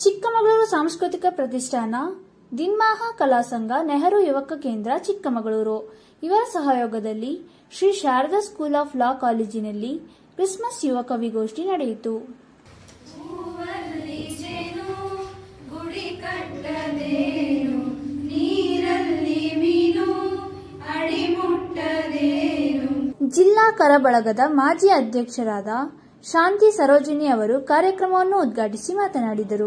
ಚಿಕ್ಕಮಗಳೂರು ಸಾಂಸ್ಕೃತಿಕ ಪ್ರತಿಷ್ಠಾನ ದಿನ್ಮಾಹ ಕಲಾ ಸಂಘ ನೆಹರು ಯುವಕ ಕೇಂದ್ರ ಚಿಕ್ಕಮಗಳೂರು ಇವರ ಸಹಯೋಗದಲ್ಲಿ Shri Sharada school of law ಕಾಲೇಜಿನಲ್ಲಿ ಕ್ರಿಸ್ಮಸ್ ಯುವ ಕವಿಗೋಷ್ಠಿ ನಡೆಯಿತು ಹೂವಲ್ಲಿ ಜೇನು ಗುಡಿ ಕಟ್ಟದೇನು ನೀರಲ್ಲಿ ಮೀನು ಅಡಿ ಮುಟ್ಟದೇನು ಜಿಲ್ಲಾ ಕರಬಳಗದ ಮಾಜಿ ಅಧ್ಯಕ್ಷರಾದ ಶಾಂತಿ ಸರೋಜಿನಿ ಅವರು ಕಾರ್ಯಕ್ರಮವನ್ನು ಉದ್ಘಾಟಿಸಿ ಮಾತನಾಡಿದರು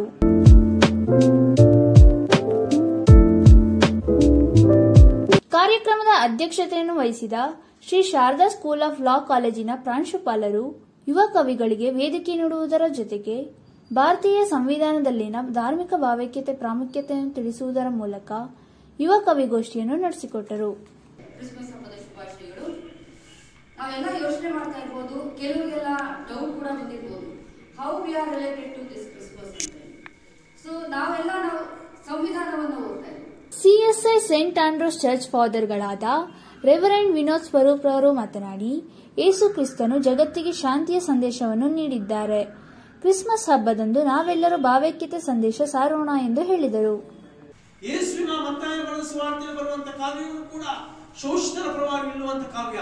ಕಾರ್ಯಕ್ರಮದ ಅಧ್ಯಕ್ಷತೆಯನ್ನು ವಹಿಸಿದ Shri Sharada school of law ಕಾಲೇಜಿನ ಪ್ರಾಂಶುಪಾಲರು ಯುವ ಕವಿಗಳಿಗೆ ವೇದಿಕೆ ನೀಡುವುದರ ಜೊತೆಗೆ ಭಾರತೀಯ ಸಂವಿಧಾನದಲ್ಲಿನ ಧಾರ್ಮಿಕ ಭಾವೈಕ್ಯತೆ ಪ್ರಾಮುಖ್ಯತೆಯನ್ನು ತಿಳಿಸುವುದರ ಮೂಲಕ ಯುವ ಕವಿಗೋಷ್ಠಿಯನ್ನು ನಡೆಸಿಕೊಟ್ಟರು ಕ್ರಿಸ್ಮಸ್ ಹಬ್ಬದ ಶುಭಾಶಯಗಳು ನಾವೆಲ್ಲ ಯೋಚನೆ ಮಾಡ್ತಾ ಇರ್ಬೋದು ಕೆಲವರಿಗೆಲ್ಲ ಡೌಟ್ ಕೂಡ ಬಂದಿರ್ಬೋದು how we are related to this Christmas ಅಂತ ಸೊ ನಾವೆಲ್ಲ ನಾವು ಸಂವಿಧಾನವನ್ನು ಓದ್ತಾ ಇದ್ದೀವಿ ಸಿಎಸ್ಐ ಸೆಂಟ್ ಆಂಡ್ರೋಸ್ ಚರ್ಚ್ ಫಾದರ್ಗಳಾದ ರೆವರೆಂಡ್ ವಿನೋದ್ ಸ್ವರೂಪ್ ರವರು ಮಾತನಾಡಿ ಯೇಸು ಕ್ರಿಸ್ತನು ಜಗತ್ತಿಗೆ ಶಾಂತಿಯ ಸಂದೇಶವನ್ನು ನೀಡಿದ್ದಾರೆ ಕ್ರಿಸ್ಮಸ್ ಹಬ್ಬದಂದು ನಾವೆಲ್ಲರೂ ಭಾವೈಕ್ಯತೆ ಸಂದೇಶ ಸಾರೋಣ ಎಂದು ಹೇಳಿದರು ಯೇಸುವಿನ ಮತ್ತಾಯಗಳ ಸುವಾರ್ತೆಯಲ್ಲಿ ಬರುವಂತ ಕಾವ್ಯಗಳು ಕೂಡ ಶೋಷಿತರ ಪರವಾಗಿ ನಿಲ್ಲುವಂತ ಕಾವ್ಯ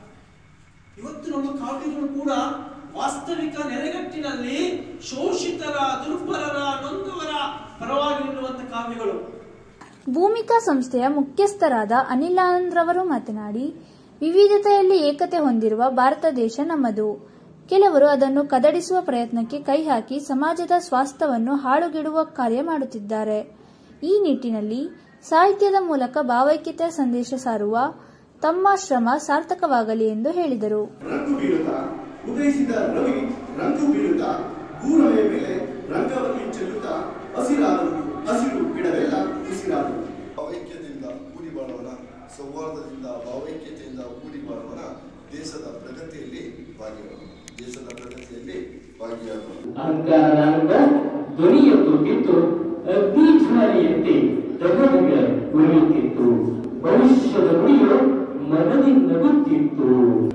ಇವತ್ತು ನಮ್ಮ ಕಾವ್ಯಗಳು ಕೂಡ ವಾಸ್ತವಿಕ ನೆಲೆಗಟ್ಟಿನಲ್ಲಿ ಶೋಷಿತರ ದುರ್ಬಲರ ನೊಂದವರ ಪರವಾಗಿ ನಿಲ್ಲುವಂತ ಕಾವ್ಯಗಳು ಭೂಮಿಕಾ ಸಂಸ್ಥೆಯ ಮುಖ್ಯಸ್ಥರಾದ ಅನಿಲ್ ಆನಂದ್ ರವರು ಮಾತನಾಡಿ ವಿವಿಧತೆಯಲ್ಲಿ ಏಕತೆ ಹೊಂದಿರುವ ಭಾರತ ದೇಶ ನಮ್ಮದು ಕೆಲವರು ಅದನ್ನು ಕದಡಿಸುವ ಪ್ರಯತ್ನಕ್ಕೆ ಕೈ ಹಾಕಿ ಸಮಾಜದ ಸ್ವಾಸ್ಥ್ಯವನ್ನು ಹಾಳುಗೆಡುವ ಕಾರ್ಯ ಮಾಡುತ್ತಿದ್ದಾರೆ ಈ ನಿಟ್ಟಿನಲ್ಲಿ ಸಾಹಿತ್ಯದ ಮೂಲಕ ಭಾವೈಕ್ಯತೆಯ ಸಂದೇಶ ಸಾರುವ ತಮ್ಮ ಶ್ರಮ ಸಾರ್ಥಕವಾಗಲಿ ಎಂದು ಹೇಳಿದರು ರಂಗು ಬೀಳುತ್ತಾ ಉದಯಿಸಿದ ರವಿ ರಂಗು ಬೀಳುತ್ತಾ ಗೂರಮೆಯ ಮೇಲೆ ರಂಗವನ್ನು ಚೆಲ್ಲುತ್ತಾ ಹಸಿರಾದವು ಹಸಿರು ಗಿಡವೆಲ್ಲ ಉಸಿರಾದವು ಭಾವೈಕ್ಯತೆಯಿಂದ ಕೂಡಿ ಬಾಳುವನ ಸೌಹಾರ್ದದಿಂದ ಭಾವೈಕ್ಯತೆಯಿಂದ ಕೂಡಿ ಬಾಳುವನ ದೇಶದ ಪ್ರಗತಿಯಲ್ಲಿ ಭಾಗಿಯಾಗುವ ದೇಶದ ಪ್ರಗತಿಯಲ್ಲಿ ಭಾಗಿಯಾಗುವ ಅಹಂಕಾರನಾದ ಧ್ವನಿಯತ್ತು ಕಿತ್ತು ಅಗ್ನಿಜ್ವಾಲೆಯಂತೆ ತಗದಗ ಉರಿಯುತ್ತಿತ್ತು ಭವಿಷ್ಯದ ನುಡಿಯು ಮನದಿ ನಗುತ್ತಿತ್ತು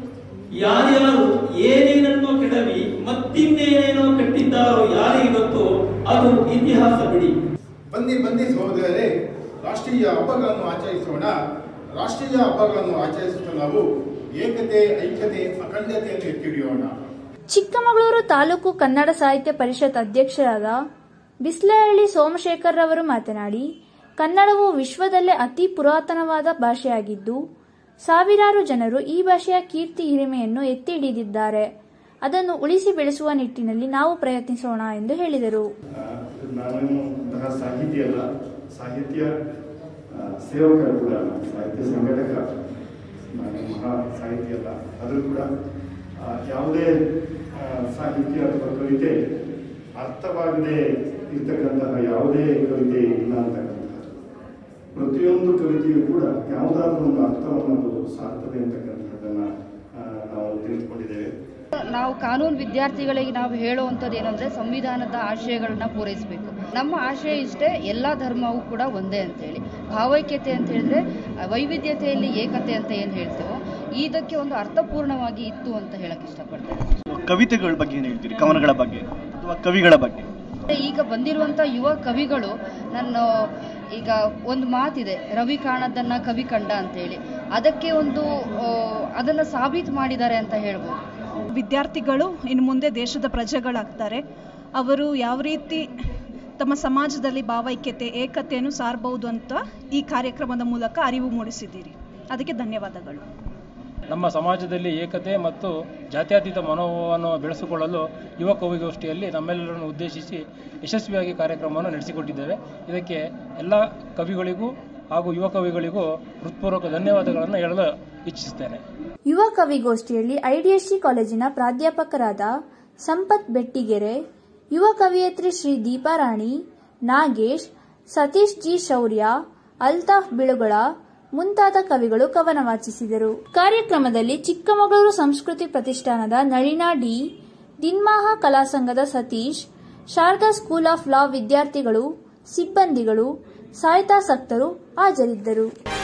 ಯಾರ್ಯಾರು ಏನೇನನ್ನೋ ಕೆಡವಿ ಮತ್ತಿನ್ನೇನೇನೋ ಕಟ್ಟಿದ್ದಾರೋ ಯಾರಿಗೆ ಗೊತ್ತೋ ಅದು ಇತಿಹಾಸ ಬಿಡಿ ಬನ್ನಿ ಬನ್ನಿ ಸಹೋದರರೇ ರಾಷ್ಟ್ರೀಯ ಹಬ್ಬಗಳನ್ನು ಆಚರಿಸೋಣ ರಾಷ್ಟ್ರೀಯ ಹಬ್ಬಗಳನ್ನು ಆಚರಿಸುತ್ತಾ ನಾವು ಏಕತೆ ಐಕ್ಯತೆ ಅಖಂಡತೆಯನ್ನು ಎತ್ತಿ ಹಿಡಿಯೋಣ ಚಿಕ್ಕಮಗಳೂರು ತಾಲೂಕು ಕನ್ನಡ ಸಾಹಿತ್ಯ ಪರಿಷತ್ ಅಧ್ಯಕ್ಷರಾದ ಬಿಸ್ಲಹಳ್ಳಿ ಸೋಮಶೇಖರ್ ರವರು ಮಾತನಾಡಿ ಕನ್ನಡವು ವಿಶ್ವದಲ್ಲೇ ಅತಿ ಪುರಾತನವಾದ ಭಾಷೆಯಾಗಿದ್ದು ಸಾವಿರಾರು ಜನರು ಈ ಭಾಷೆಯ ಕೀರ್ತಿ ಹಿರಿಮೆಯನ್ನು ಎತ್ತಿ ಹಿಡಿದಿದ್ದಾರೆ ಅದನ್ನು ಉಳಿಸಿ ಬೆಳೆಸುವ ನಿಟ್ಟಿನಲ್ಲಿ ನಾವು ಪ್ರಯತ್ನಿಸೋಣ ಎಂದು ಹೇಳಿದರು ನಾನು ಅಂತಹ ಸಾಹಿತಿ ಅಲ್ಲ ಸಾಹಿತ್ಯ ಆ, ಸೇವಕ ಕೂಡ ನಾನು ಸಾಹಿತ್ಯ ಸಂಘಟಕ ನಾನು ಮಹಾ ಸಾಹಿತಿ ಅಲ್ಲ ಆದರೂ ಕೂಡ ಆ, ಯಾವುದೇ ಆ, ಸಾಹಿತ್ಯ ಅಥವಾ ಕವಿತೆ ಅರ್ಥವಾಗದೆ ಇರ್ತಕ್ಕಂತಹ ಯಾವುದೇ ಕವಿತೆ ಇಲ್ಲ ಅಂತಕ್ಕಂಥದ್ದು ಪ್ರತಿಯೊಂದು ಕವಿತೆಯು ಕೂಡ ಯಾವುದಾದ್ರೂ ಒಂದು ಅರ್ಥವನ್ನು ಅದು ಸಾರ್ತದೆ ಅಂತಕ್ಕಂಥದ್ದನ್ನು ಆ, ನಾವು ತಿಳಿದುಕೊಂಡಿದ್ದೇವೆ ನಾವು ಕಾನೂನು ವಿದ್ಯಾರ್ಥಿಗಳಿಗೆ ನಾವು ಹೇಳುವಂಥದ್ದು ಏನಂದ್ರೆ ಸಂವಿಧಾನದ ಆಶಯಗಳನ್ನ ಪೂರೈಸಬೇಕು ನಮ್ಮ ಆಶಯ ಇಷ್ಟೇ ಎಲ್ಲ ಧರ್ಮವೂ ಕೂಡ ಒಂದೇ ಅಂತೇಳಿ ಭಾವೈಕ್ಯತೆ ಅಂತ ಹೇಳಿದ್ರೆ ಆ, ವೈವಿಧ್ಯತೆಯಲ್ಲಿ ಏಕತೆ ಅಂತ ಏನು ಹೇಳ್ತೇವೋ ಇದಕ್ಕೆ ಒಂದು ಅರ್ಥಪೂರ್ಣವಾಗಿ ಇತ್ತು ಅಂತ ಹೇಳಕ್ ಇಷ್ಟಪಡ್ತೇನೆ ಕವಿತೆಗಳ ಬಗ್ಗೆ ಏನು ಹೇಳ್ತೀರಿ ಕವನಗಳ ಬಗ್ಗೆ ಅಥವಾ ಕವಿಗಳ ಬಗ್ಗೆ ಈಗ ಬಂದಿರುವಂತ ಯುವ ಕವಿಗಳು ನನ್ನ ಈಗ ಒಂದು ಮಾತಿದೆ ರವಿ ಕಾಣದನ್ನ ಕವಿ ಕಂಡ ಅಂತೇಳಿ ಅದಕ್ಕೆ ಒಂದು ಆ, ಅದನ್ನ ಸಾಬೀತು ಮಾಡಿದ್ದಾರೆ ಅಂತ ಹೇಳ್ಬೋದು ವಿದ್ಯಾರ್ಥಿಗಳು ಇನ್ನು ಮುಂದೆ ದೇಶದ ಪ್ರಜೆಗಳಾಗ್ತಾರೆ ಅವರು ಯಾವ ರೀತಿ ತಮ್ಮ ಸಮಾಜದಲ್ಲಿ ಭಾವೈಕ್ಯತೆ ಏಕತೆಯನ್ನು ಸಾರಬಹುದು ಅಂತ ಈ ಕಾರ್ಯಕ್ರಮದ ಮೂಲಕ ಅರಿವು ಮೂಡಿಸಿದ್ದೀರಿ ಅದಕ್ಕೆ ಧನ್ಯವಾದಗಳು ನಮ್ಮ ಸಮಾಜದಲ್ಲಿ ಏಕತೆ ಮತ್ತು ಜಾತ್ಯತೀತ ಮನೋಭಾವವನ್ನು ಬೆಳೆಸಿಕೊಳ್ಳಲು ಯುವ ಕವಿಗೋಷ್ಠಿಯಲ್ಲಿ ನಮ್ಮೆಲ್ಲರನ್ನು ಉದ್ದೇಶಿಸಿ ಯಶಸ್ವಿಯಾಗಿ ಕಾರ್ಯಕ್ರಮವನ್ನು ನಡೆಸಿಕೊಟ್ಟಿದ್ದೇವೆ ಇದಕ್ಕೆ ಎಲ್ಲ ಕವಿಗಳಿಗೂ ಹಾಗೂ ಯುವ ಕವಿಗಳಿಗೂ ಹೃತ್ಪೂರ್ವಕ ಧನ್ಯವಾದಗಳನ್ನು ಹೇಳಲು ಇಚ್ಛಿಸುತ್ತೇನೆ ಯುವ ಕವಿಗೋಷ್ಠಿಯಲ್ಲಿ ಐಡಿಎಸ್ಸಿ ಕಾಲೇಜಿನ ಪ್ರಾಧ್ಯಾಪಕರಾದ ಸಂಪತ್ ಬೆಟ್ಟಿಗೆರೆ ಯುವ ಕವಿಯತ್ರಿ ಶ್ರೀ ದೀಪಾರಾಣಿ ನಾಗೇಶ್ ಸತೀಶ್ ಜಿ ಶೌರ್ಯ ಅಲ್ತಾಫ್ ಬಿಳುಗಳ ಮುಂತಾದ ಕವಿಗಳು ಕವನ ವಾಚಿಸಿದರು ಕಾರ್ಯಕ್ರಮದಲ್ಲಿ ಚಿಕ್ಕಮಗಳೂರು ಸಂಸ್ಕೃತಿ ಪ್ರತಿಷ್ಠಾನದ ನಳಿನಾ ಡಿ ದಿನ್ಮಾಹ ಕಲಾ ಸಂಘದ Satish Sharada school of law ವಿದ್ಯಾರ್ಥಿಗಳು ಸಿಬ್ಬಂದಿಗಳು ಸಾಹಿತ್ಯಾಸಕ್ತರು ಹಾಜರಿದ್ದರು